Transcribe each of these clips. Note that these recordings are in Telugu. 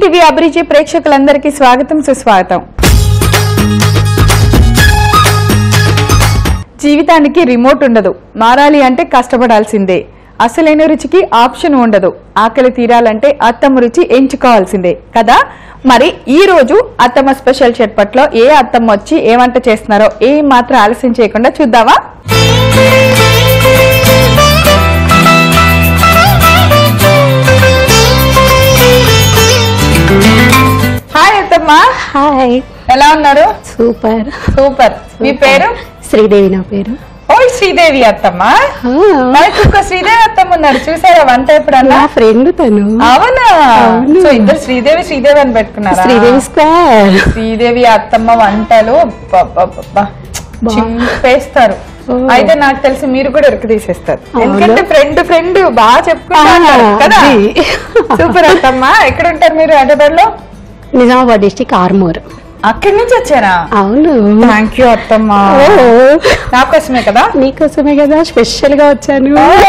ఈటీవీ అభిరుచి ప్రేక్షకులందరికీ స్వాగతం సుస్వాగతం జీవితానికి రిమోట్ ఉండదు మారాలి అంటే కష్టపడాల్సిందే అసలైన రుచికి ఆప్షన్ ఉండదు ఆకలి తీరాలంటే అత్తమ్మ రుచి ఎంచుకోవాల్సిందే కదా మరి ఈ రోజు అత్తమ్మ స్పెషల్ చట్పట్లో ఏ అత్తమ్మ వచ్చి ఏ వంట చేస్తున్నారో ఏ మాత్రం ఆలస్యం చేయకుండా చూద్దామా హాయ్ అత్తమ్మ హాయ్ ఎలా ఉన్నారు సూపర్ సూపర్ మీ పేరు శ్రీదేవి నా పేరు ఓయ్ శ్రీదేవి అత్తమ్మ ఆ, మనకి ఒక శ్రీదేవి అత్తమ్మ ఉన్నారు చూసారా వంట ఎప్పుడన్నా నా ఫ్రెండ్ తను అవునా అవును. సో ఇద్దరు శ్రీదేవి శ్రీదేవి అని పెట్టుకున్నారా శ్రీదేవి స్క్వేర్ శ్రీదేవి అత్తమ్మ వంటలు అబ్బబ్బబ్బబ్బ. బా. చింపేస్తారు ఓ. అయితే నాకు తెలిసి మీరు కూడా ఇరుకు తీసేస్తారు అవును. ఎందుకంటే ఫ్రెండ్ ఫ్రెండ్ బాగా చెప్పుకుంటారు ఆ, కదా అది. సూపర్ అత్తమ్మ ఎక్కడ ఉంటారు మీరు హైదరాబాద్ లో నిజామాబాద్ డిస్టిక్ ఆర్మూర్ అక్కడి నుంచి వచ్చారా అవును థ్యాంక్ యూ అత్తమ్మ ఓ, నా కోసమే కదా నీకోసమే కదా స్పెషల్ గా వచ్చాను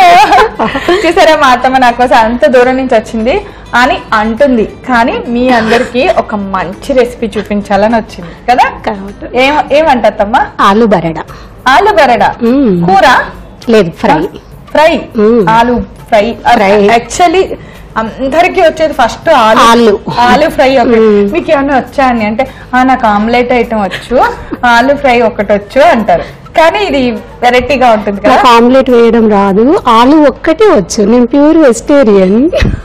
చూసారా మా అత్తమ్మ నా కోసం అంత దూరం నుంచి వచ్చింది అని అంటుంది కానీ మీ అందరికి ఒక మంచి రెసిపీ చూపించాలని వచ్చింది కదా కాబట్టి ఏం ఏమంటమ్మా ఆలు బరడా ఆలు బరడా మ్మ్. కూర లేదు ఫ్రై ఫ్రై మ్మ్. ఆలు ఫ్రై Fry. యాక్చువల్లీ అందరికి వచ్చేది ఫస్ట్ ఆలు ఆలు. ఆలు ఫ్రై ఒకటి మ్మ్. మీకు ఏమైనా వచ్చా అని అంటే "ఆ, నాకు ఆమ్లెట్ ఐటమ్ వచ్చు ఆలు ఫ్రై ఒకటి వచ్చు అంటారు కానీ ఇది వెరైటీగా ఉంటుంది కదా నాకు ఆమ్లెట్ వేయడం రాదు ఆలు ఒక్కటే వచ్చు నేను ప్యూర్ వెజిటేరియన్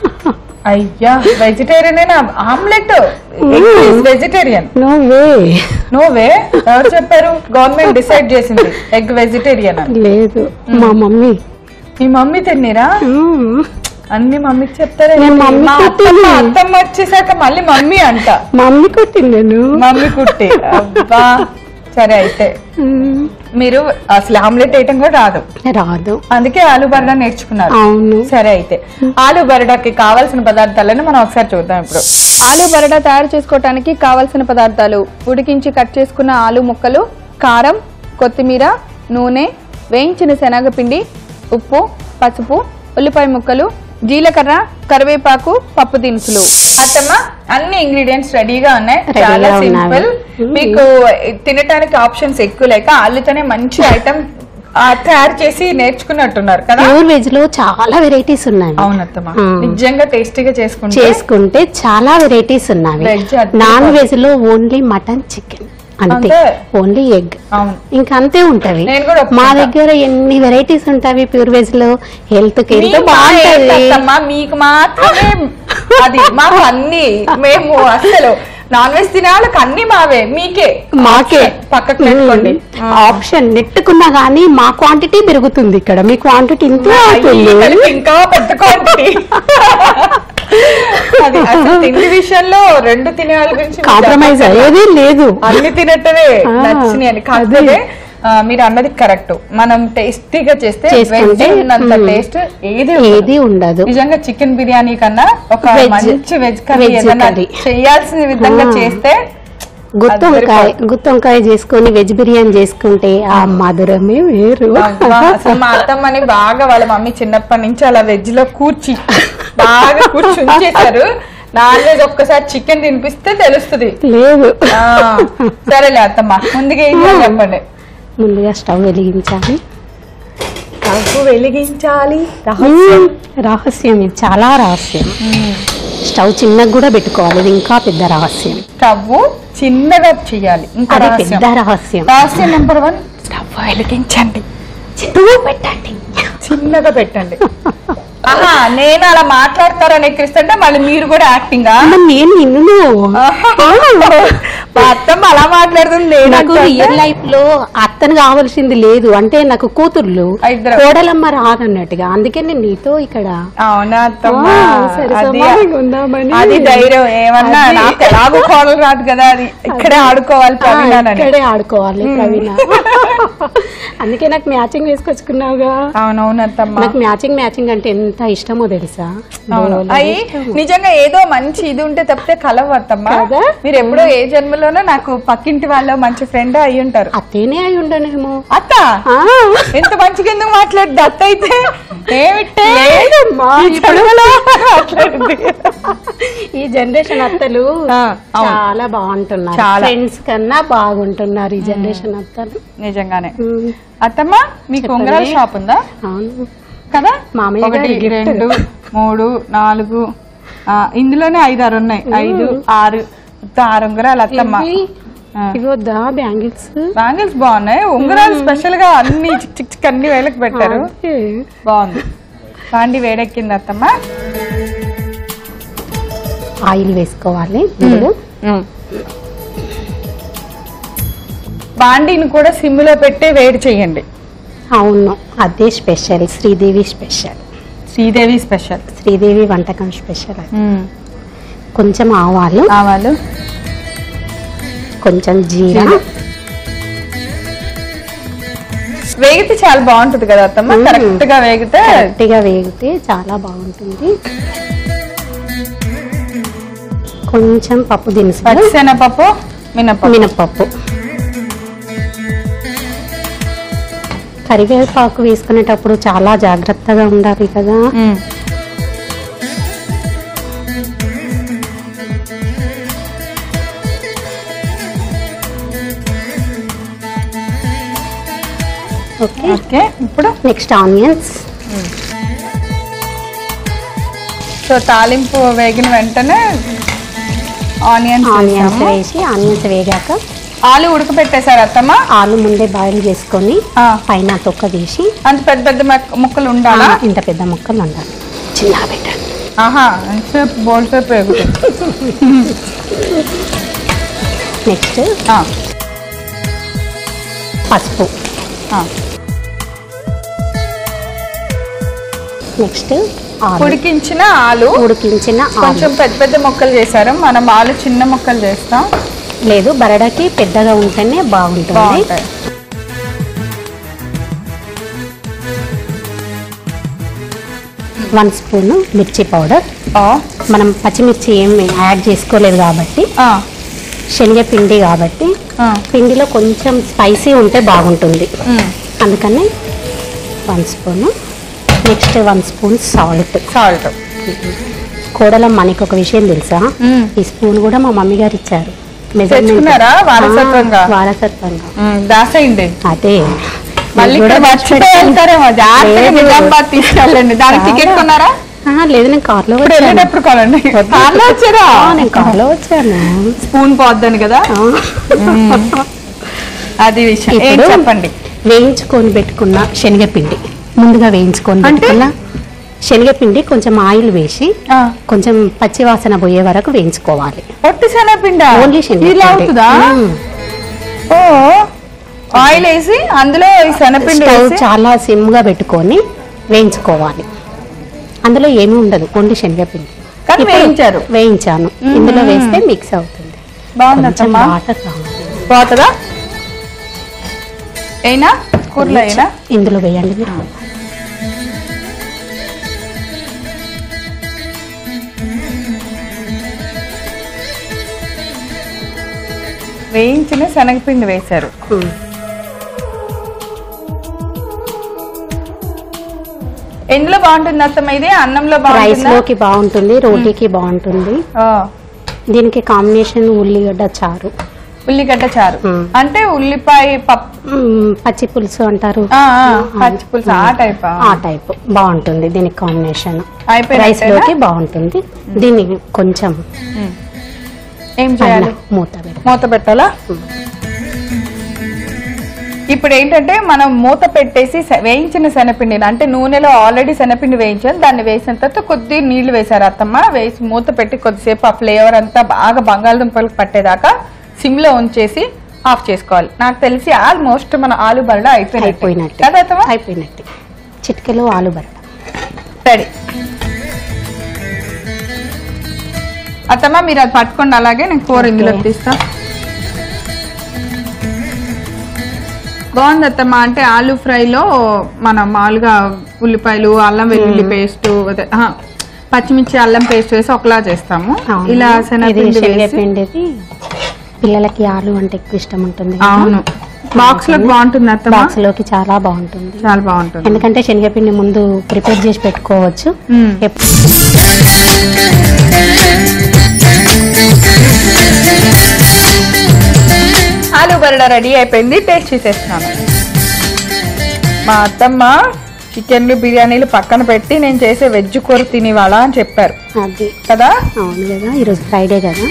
అయ్యా vegetarian omelette vegetarian no way no way ఎవరు చెప్పారు గవర్నమెంట్ డిసైడ్ చేసింది ఎగ్ వెజిటేరియన్ అని లేదు మా మమ్మీ మీ మమ్మీ తిన్నీరా మ్మ్. అన్ని మమ్మీకి చెప్తారా నేను ఏంటి? మమ్మీ మా అత్తమ్మ కొట్టింది. అత్తమ్మ వచ్చేసాక మళ్ళీ మమ్మీ అంట మమ్మీ కొట్టింది నేను మమ్మీ కుట్టి అబ్బా సరే అయితే మ్మ్. మీరు అసలు ఆమ్లెట్ వేయటం కూడా రాదు రాదు అందుకే ఆలు బరడా నేర్చుకున్నారు అవును సరే అయితే ఆలు బరడాకి కావాల్సిన పదార్థాలను మనం ఒకసారి చూద్దాం ఇప్పుడు ఆలు బరడా తయారు చేసుకోవటానికి కావాల్సిన పదార్థాలు ఉడికించి కట్ చేసుకున్న ఆలు ముక్కలు కారం కొత్తిమీర నూనె వేయించిన శనగపిండి ఉప్పు పసుపు ఉల్లిపాయ ముక్కలు జీలకర్ర కరివేపాకు పప్పు దినుసులు అత్తమ్మ అన్ని ఇంగ్రీడియంట్స్ రెడీగా ఉన్నాయి Ready గా చాలా ఉన్నాయి. సింపుల్ మీకు తినటానికి ఆప్షన్స్ ఎక్కువ లేక ఆలుతోనే మంచి ఐటమ్ తయారు చేసి నేర్చుకున్నట్టున్నారు కదా ప్యూర్ వెజ్ లో చాలా వెరైటీస్ ఉన్నాయి అవునత్తమ్మా మ్మ్. నిజంగా టేస్టీగా చేసుకుంటే చేసుకుంటే చాలా వెరైటీస్ ఉన్నాయి Veg అద్భుతం. నాన్ వెజ్ లో ఓన్లీ మటన్ చికెన్ అంతే అంతే. ఓన్లీ ఎగ్ అవును ఇంకా అంతే ఉంటవి నేను కూడా ఒప్పుకుంటా. మా దగ్గర ఎన్ని వెరైటీస్ ఉంటాయి ప్యూర్ వెజ్ లో హెల్త్ కి ఎంతో మీకు మా బాగుంటది ఏంటత్తమ్మా, మీకు మాత్రమే అది మాకు అన్ని మేము అసలు నాన్ వెజ్ తినే వాళ్ళకి అన్ని మావే మీకే మాకే పక్కకు పెట్టుకోండి ఆప్షన్ నెట్టుకున్నా గానీ మా క్వాంటిటీ పెరుగుతుంది ఇక్కడ మీ క్వాంటిటీ ఇంతే అవుతుంది అయ్యి, కలిపి ఇంకా పెద్ద quantity. అది అసలు తిండి విషయంలో రెండు తినే వాళ్ళ గురించి మీకు కాంప్రమైజ్ చెప్పక్కర్లేదు. అయ్యేది లేదు అన్ని తినట్టవే ఆ, నచ్చినాయి అని కాకపోతే ఆ, మీరు అన్నది కరెక్ట్ మనం టేస్టీగా చేస్తే చేసుకుంటే, వెజ్ ఉన్నంత మ్మ్. టేస్ట్ ఏది ఏది ఉండదు నిజంగా చికెన్ బిర్యానీ కన్నా ఒక Veg. మంచి వెజ్ కర్రీ Veg ఏదైనా curry. చేయాల్సిన విధంగా ఆ. చేస్తే గుత్తొంకాయ గుత్తొంకాయ చేసుకొని వెజ్ బిర్యానీ చేసుకుంటే ఆ మధురమే వేరు అబ్బా, అసలు మా అత్తమ్మని బాగా వాళ్ళ మమ్మీ చిన్నప్పటి నుంచి అలా వెజ్ లో కూర్చి బాగా కూర్చి ఉంచేశారు నాన్ వెజ్ ఒక్కసారి చికెన్ తినిపిస్తే తెలుస్తుంది లేదు ఆ, సరేలే అత్తమ్మ ముందుగా ఏం చేయాలి చెప్పండి ముందుగా స్టవ్ వెలిగించాలి స్టవ్ వెలిగించాలి మ్మ్. రహస్యం ఇది చాలా రహస్యం స్టవ్ చిన్నగా కూడా పెట్టుకోవాలి ఇది ఇంకా పెద్ద రహస్యం స్టవ్ చిన్నగా చేయాలి ఇంకా అది రహస్యం పెద్ద రహస్యం రహస్యం నెంబర్ వన్ స్టవ్ వెలిగించండి చిన్నగా పెట్టండి చిన్నగా పెట్టండి ఆహా నేను అలా మాట్లాడతారని ఎక్కిరిస్తుంటే మళ్ళీ మీరు కూడా యాక్టింగ్ అమ్మ, నేను నిన్ను మా అత్తమ్మ అలా మాట్లాడుతుంది నాకు లేదంటే రియల్ లైఫ్ లో అత్తను కావాల్సింది లేదు అంటే నాకు కూతుర్లు ఇద్దరు. కోడలమ్మ రాదన్నట్టుగా అందుకే నేను నీతో ఇక్కడ అవునా అత్తమ్మ ఆ, సరే, అది సమానంగా ఉందామని. అది ధైర్యం ఏమన్నా అది. నాకు ఎలాగో కోడలు రాదు కదా అది ఇక్కడే ఆడుకోవాలి ఆ, ప్రవీణానని ఇక్కడే ఆడుకోవాలి ప్రవీణ అందుకే నాకు మ్యాచింగ్ వేసుకొచ్చుకున్నావుగా అవునవును అత్తమ్మ నాకు మ్యాచింగ్ మ్యాచింగ్ అంటే ఎంత ఎంత ఇష్టమో తెలుసా అవును. బోలెడు అయి ఇష్టము. నిజంగా ఏదో మంచి ఇది ఉంటే తప్పితే కలవద్దమ్మా కదా? మీరు ఎప్పుడో ఏ జన్మలోనో నాకు పక్కింటి వాళ్ళ మంచి ఫ్రెండ్ అయి ఉంటారు అత్తేనే అయి ఉండనేమో అత్త ఆ, ఎంత మంచిగా ఎందుకు మాట్లాడుద్ది అత్త అయితే ఏమిటే లేదమ్మా, ఈ ఇప్పుడు- జన్మలో మాట్లాడుద్ది. ఈ జనరేషన్ అత్తలు ఆ, అవును. చాలా బాగుంటున్నారు చాలా. ఫ్రెండ్స్ కన్నా బాగుంటున్నారు ఈ జనరేషన్ అత్తలు నిజంగానే ఉమ్, అత్తమ్మ మీకు చెప్పండి. ఉంగరాల షాప్ ఉందా అవును కదా మామయ్య ఒకటి గారి gift. రెండు మూడు నాలుగు ఆ, ఇందులోనే ఐదు ఆరు ఉన్నాయి ఐదు ఆరు మొత్తం ఆరు ఉంగరాలు అత్తమ్మ ఇవి ఆ. ఇవి వద్దా బ్యాంగిల్స్ బ్యాంగిల్స్ బాగున్నాయి ఉంగరాలు స్పెషల్ గా అన్ని చిక్ చిక్ చిక్ అన్ని వేలకు పెట్టారు బాగుంది బాండి వేడెక్కింది అత్తమ్మ ఆయిల్ వేసుకోవాలి ఇప్పుడు బాండీని కూడా సిమ్ లో పెట్టి వేడి చేయండి అవును అదే special Sridevi special Sridevi special Sridevi వంటకం స్పెషల్ అది కొంచెం ఆవాలు ఆవాలు కొంచెం జీరా జీరా. వేగితే చాలా బాగుంటుంది కదా అత్తమ్మ మ్మ్. కరెక్ట్ గా వేగితే గట్టిగా వేగితే చాలా బాగుంటుంది కొంచెం పప్పు దినుసులు పచ్చిశనగపప్పు మినపప్పు మినపప్పు కరివేపాకు వేసుకునేటప్పుడు చాలా జాగ్రత్తగా ఉండాలి కదా మ్మ్. ఓకే ఓకే ఇప్పుడు నెక్స్ట్ ఆనియన్స్ సో తాలింపు వేగిన వెంటనే ఆనియన్స్ ఆనియన్స్ వేసాము. వేసి ఆనియన్స్ వేగాక ఆలు ఉడకపెట్టేశారు అత్తమ్మ ఆలు ముందే బాయిల్ చేసుకొని ఆ, పైన తొక్క తీసి అంత పెద్ద పెద్ద మెక్క- ముక్కలు ఉండాలా ఆ, ఇంత పెద్ద ముక్కలు ఉండాలి చిన్నగా పెట్టండి ఆహా ఎంతసేపు బోల్ సేపు వేగుతుంది నెక్స్ట్ ఆ, పసుపు ఆ. నెక్స్ట్ ఆలు ఉడికించిన ఆలు ఉడికించిన ఆలు కొంచెం పెద్ద పెద్ద ముక్కలు చేశారు మనం ఆలు చిన్న ముక్కలు చేస్తాం లేదు బరడకి పెద్దగా ఉంటేనే బాగుంటుంది బాగుంటాయి వన్ స్పూన్ మిర్చి పౌడర్ ఆ, మనం పచ్చిమిర్చి ఏం యాడ్ చేసుకోలేదు కాబట్టి ఆ, శనగపిండి కాబట్టి ఆ, పిండిలో కొంచెం స్పైసీ ఉంటే బాగుంటుంది మ్. అందుకని one spoon next one spoon salt salt కోడల మనకి ఒక విషయం తెలుసా మ్. ఈ స్పూన్ కూడా మా మమ్మీ గారు ఇచ్చారు Measurement. తెచ్చుకున్నారా? వారసత్వంగా? ఆ, వారసత్వంగా మ్, దాసేయండి అదే మళ్ళీ మీకు ఇక్కడ కూడా మర్చిపోయి తెచ్చి వెళ్తారేమో జాగ్రత్తగా లేదు. నిజామాబాద్ తీసుకెళ్ళండి దానికి టికెట్ చాలా. కొన్నారా ఆ, లేదు నేను కార్లో ఇప్పుడు వచ్చాను వెళ్ళేటప్పుడు కొనండి కార్లో వచ్చారా ఆ, నేను కార్లో వచ్చాను స్పూన్ పోద్దని కదా ఆ. అది విషయం ఏం ఇప్పుడు చెప్పండి వేయించుకొని పెట్టుకున్న శనగపిండి ముందుగా వేయించుకొని అంటే? పెట్టుకున్న శనగపిండి కొంచెం ఆయిల్ వేసి ఆ, కొంచెం పచ్చి వాసన పోయే వరకు వేయించుకోవాలి పొట్టి శనగపిండ ఓన్లీ ఇలా అవుతుందా ఓ ఆయిల్ వేసి అందులో ఈ శనగపిండి స్టవ్ వేసి చాలా సిమ్ గా పెట్టుకొని వేయించుకోవాలి అందులో ఏమీ ఉండదు ఓన్లీ శనగపిండి కానీ ఇప్పుడు వేయించారు వేయించాను మ్మ్. ఇందులో వేస్తే మిక్స్ అవుతుంది బాగుంది కొంచెం అత్తమ్మా వాటర్ కావాలి పోతుందా అయినా కూరలో అయినా ఇందులో వేయండి మీరు వేయించిన శనగపిండి వేశారు మ్మ్. ఎందులో బాగుంటుంది అత్తమ్మ ఇది అన్నంలో రైస్ బాగుంటుందా లోకి బాగుంటుంది రోటీకి బాగుంటుంది ఆ, దీనికి కాంబినేషన్ ఉల్లిగడ్డ చారు ఉల్లిగడ్డ చారు మ్. అంటే ఉల్లిపాయ పప్పు మ్మ్, పచ్చి పులుసు అంటారు ఆ, ఆ, పచ్చి పులుసు ఆ టైప్ ఆ టైప్ బాగుంటుంది దీనికి కాంబినేషన్ రైస్ అయిపోయిన లోకి బాగుంటుంది దీన్ని కొంచెం ఏం పైన చేయాలి మూత పెట్టి మూత పెట్టాలా ఇప్పుడు ఏంటంటే మనం మూత పెట్టేసి శ- వేయించిన శనపిండిని అంటే నూనెలో ఆల్రెడీ శనపిండి వేయించారు దాన్ని వేసిన తర్వాత కొద్ది నీళ్లు వేశారు అత్తమ్మ వేసి మూత పెట్టి కొద్దిసేపు ఆ ఫ్లేవర్ అంతా బాగా బంగాళదుంపలకు పట్టేదాకా సిమ్ లో ఉంచేసి ఆఫ్ చేసుకోవాలి నాకు తెలిసి ఆల్మోస్ట్ మన ఆలు బరడ అయిపోయినట్టు అయిపోయినట్టు కదా అత్తమ్మ అయిపోయినట్టు చిటికెలో ఆలు బరడ రెడీ అత్తమ్మ మీరు అది పట్టుకోండి అలాగే నేను కూర ఇందులో ఓకే. తీస్తా బాగుంది అత్తమ్మ అంటే ఆలు ఫ్రైలో మనం మామూలుగా ఉల్లిపాయలు అల్లం వెల్లుల్లి పేస్ట్ అదే, ఆహా, పచ్చిమిర్చి అల్లం పేస్ట్ వేసి ఒకలా చేస్తాము అవును. ఇలా ఇది శనగపిండి వేసి శనగపిండిది పిల్లలకి ఆలు అంటే ఎక్కువ ఇష్టం ఉంటుంది అవును బాక్స్ లో బాగుంటుంది అత్తమ్మ బాక్స్ లోకి చాలా బాగుంటుంది చాలా బాగుంటుంది ఎందుకంటే శనగపిండి ముందు ప్రిపేర్ చేసి పెట్టుకోవచ్చు మ్మ్. ఎప్- ఆలు బరడా రెడీ అయిపోయింది టేస్ట్ చేసేస్తున్నాను మా అత్తమ్మ చికెన్లు బిర్యానీలు పక్కన పెట్టి నేను చేసే వెజ్ కూర తినేవాళ్ళ అని చెప్పారు అది కదా అవును కదా ఈరోజు ఫ్రైడే కదా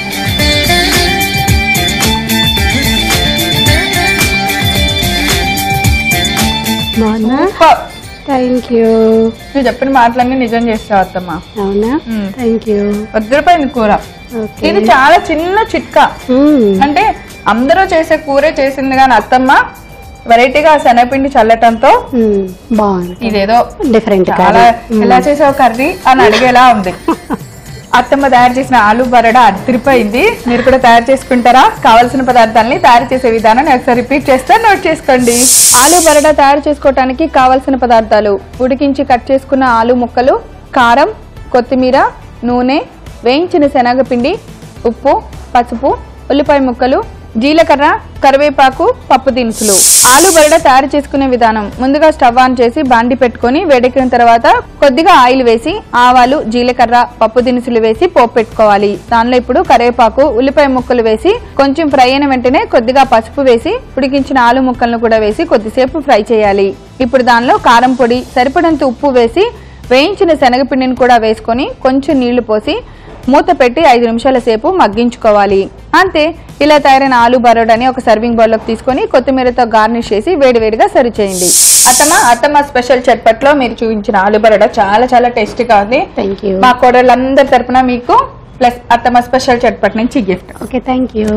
బాగుందా సూపర్. థ్యాంక్ యూ నువ్వు చెప్పిన మాటలన్నీ నిజం చేస్తావు అత్తమ్మ అవునా మ్మ్. థ్యాంక్ యూ వదిలిపోయింది కూర ఓకే ఇది చాలా చిన్న చిట్కా మ్మ్. అంటే అందరూ చేసే కూరే చేసింది కానీ అత్తమ్మ వెరైటీగా శనగపిండి చల్లటంతో మ్మ్. బాగుంది ఇదేదో డిఫరెంట్ చాలా ఎలా చేసావు కర్రీ అని అడిగేలా ఉంది అత్తమ్మ తయారు చేసిన ఆలు బరడా అదిరిపోయింది మీరు కూడా తయారు చేసుకుంటారా కావలసిన పదార్థాలని తయారు చేసే విధానాన్ని ఒకసారి రిపీట్ చేస్తే నోట్ చేసుకోండి ఆలు బరడా తయారు చేసుకోవడానికి కావలసిన పదార్థాలు ఉడికించి కట్ చేసుకున్న ఆలు ముక్కలు కారం కొత్తిమీర నూనె వేయించిన శనగపిండి ఉప్పు పసుపు ఉల్లిపాయ ముక్కలు జీలకర్ర కరివేపాకు పప్పు దినుసులు ఆలు బరడ తయారు చేసుకునే విధానం ముందుగా స్టవ్ ఆన్ చేసి బాండి పెట్టుకొని వేడెక్కిన తర్వాత కొద్దిగా ఆయిల్ వేసి ఆవాలు జీలకర్ర పప్పు దినుసులు వేసి పోపు పెట్టుకోవాలి దానిలో ఇప్పుడు కరివేపాకు ఉల్లిపాయ ముక్కలు వేసి కొంచెం ఫ్రై అయిన వెంటనే కొద్దిగా పసుపు వేసి ఉడికించిన ఆలు ముక్కలను కూడా వేసి కొద్దిసేపు ఫ్రై చేయాలి ఇప్పుడు దానిలో కారం పొడి సరిపడంత ఉప్పు వేసి వేయించిన శనగపిండిని కూడా వేసుకొని కొంచెం నీళ్లు పోసి మూత పెట్టి ఐదు నిమిషాల సేపు మగ్గించుకోవాలి అంతే ఇలా తయారైన ఆలు బరోడాని ఒక సర్వింగ్ బౌల్లోకి తీసుకొని కొత్తిమీరతో గార్నిష్ చేసి వేడివేడిగా సర్వ్ చేయండి అత్తమ్మ అత్తమ్మ స్పెషల్ చట్పట్లో మీరు చూపించిన ఆలు బరోడా చాలా చాలా టేస్టీగా ఉంది థ్యాంక్ యూ మా కోడళ్ళందరి తరపున మీకు ప్లస్ అత్తమ్మ స్పెషల్ చట్పట్ నుంచి గిఫ్ట్ ఓకే థ్యాంక్ యూ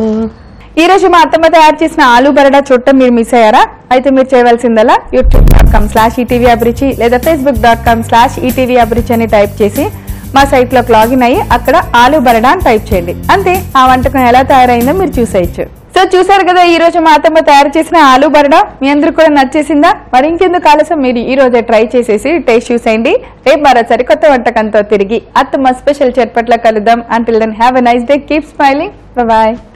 ఈ రోజు మా అత్తమ్మ తయారు చేసిన ఆలు బరడా చూడటం మీరు మిస్ అయ్యారా అయితే మీరు చేయవలసిందల్లా YouTube dot com slash ETV Abhiruchi లేదా Facebook dot com slash ETV Abhiruchi అని టైప్ చేసి మా సైట్ లోకి లాగిన్ అయ్యి అక్కడ ఆలు బరడా అని టైప్ చేయండి అంతే ఆ వంటకం ఎలా తయారైందో మీరు చూసేయచ్చు సో చూసారు కదా ఈ రోజు మా అత్తమ్మ తయారు చేసిన ఆలు బరడా మీ అందరికి కూడా నచ్చేసిందా మరి ఇంకెందుకు ఆలస్యం మీరు ఈ రోజే ట్రై చేసేసి టేస్ట్ చూసేయండి రేపు మరో సరికొత్త వంటకంతో తిరిగి అత్తమ్మ స్పెషల్ చట్పట్ల కలుద్దాం until then have a nice day keep smiling bye